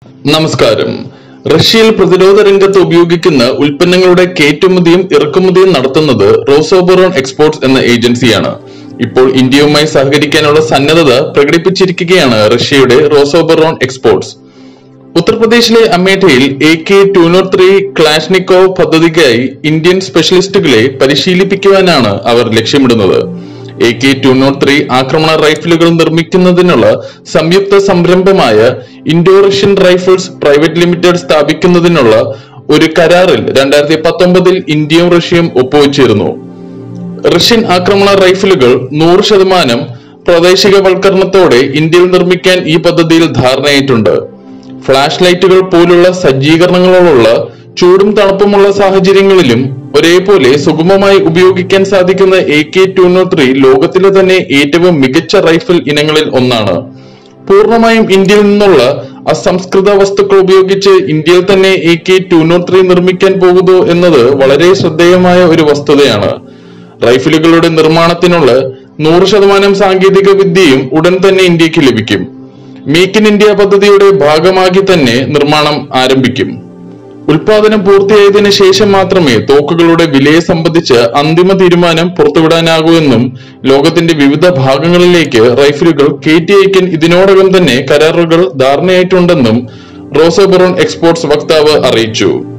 നമസ്കാരം റഷ്യയിൽ പ്രതിരോധ രംഗത്ത് ഉപയോഗിക്കുന്ന ഉൽപ്പന്നങ്ങളുടെ കയറ്റുമതിയും ഇറക്കുമതിയും നടത്തുന്നത് റോസോബറോൺ എക്സ്പോർട്സ് എന്ന ഏജൻസിയാണ് ഇപ്പോൾ ഇന്ത്യയുമായി സഹകരിക്കാനുള്ള സന്നദ്ധത പ്രകടിപ്പിച്ചിരിക്കുകയാണ് റഷ്യയുടെ റോസോബറോൺ എക്സ്പോർട്സ് ഉത്തർപ്രദേശിലെ അമേഠയിൽ A K two nought three Kalashnikov പദ്ധതിക്കായി ഇന്ത്യൻ സ്പെഷ്യലിസ്റ്റുകളെ പരിശീലിപ്പിക്കുവാനാണ് അവർ ലക്ഷ്യമിടുന്നത് A K two nought three ആക്രമണ റൈഫിലുകൾ നിർമ്മിക്കുന്നതിനുള്ള സംയുക്ത സംരംഭമായ Indo Russian Rifles Private Limited സ്ഥാപിക്കുന്നതിനുള്ള ഒരു കരാറിൽ രണ്ടായിരത്തി പത്തൊമ്പതിൽ ഇന്ത്യയും റഷ്യയും ഒപ്പുവച്ചിരുന്നു റഷ്യൻ ആക്രമണ റൈഫിലുകൾ നൂറ് ശതമാനം പ്രാദേശികവൽക്കരണത്തോടെ ഇന്ത്യയിൽ നിർമ്മിക്കാൻ ഈ പദ്ധതിയിൽ ധാരണയായിട്ടുണ്ട് ഫ്ലാഷ് ലൈറ്റുകൾ പോലുള്ള സജ്ജീകരണങ്ങളോടുള്ള ചൂടും തണുപ്പുമുള്ള സാഹചര്യങ്ങളിലും ഒരേപോലെ സുഗമമായി ഉപയോഗിക്കാൻ സാധിക്കുന്ന A K two nought three ലോകത്തിലെ തന്നെ ഏറ്റവും മികച്ച റൈഫിൾ ഇനങ്ങളിൽ ഒന്നാണ് പൂർണ്ണമായും ഇന്ത്യയിൽ നിന്നുള്ള അസംസ്കൃത വസ്തുക്കൾ ഉപയോഗിച്ച് ഇന്ത്യയിൽ തന്നെ A K two nought three നിർമ്മിക്കാൻ പോകുന്നു എന്നത് വളരെ ശ്രദ്ധേയമായ ഒരു വസ്തുതയാണ് റൈഫിലുകളുടെ നിർമ്മാണത്തിനുള്ള നൂറ് ശതമാനം സാങ്കേതിക വിദ്യയും ഉടൻ തന്നെ ഇന്ത്യക്ക് ലഭിക്കും മേക്ക് ഇൻ ഇന്ത്യ പദ്ധതിയുടെ ഭാഗമാക്കി തന്നെ നിർമ്മാണം ആരംഭിക്കും ഉൽപാദനം പൂർത്തിയായതിനു ശേഷം മാത്രമേ തോക്കുകളുടെ വിലയെ സംബന്ധിച്ച് അന്തിമ തീരുമാനം പുറത്തുവിടാനാകൂ എന്നും ലോകത്തിന്റെ വിവിധ ഭാഗങ്ങളിലേക്ക് റൈഫിലുകൾ കയറ്റി അയക്കാൻ ഇതിനോടകം തന്നെ കരാറുകൾ ധാരണയായിട്ടുണ്ടെന്നും റോസോബറോൺ എക്സ്പോർട്സ് വക്താവ് അറിയിച്ചു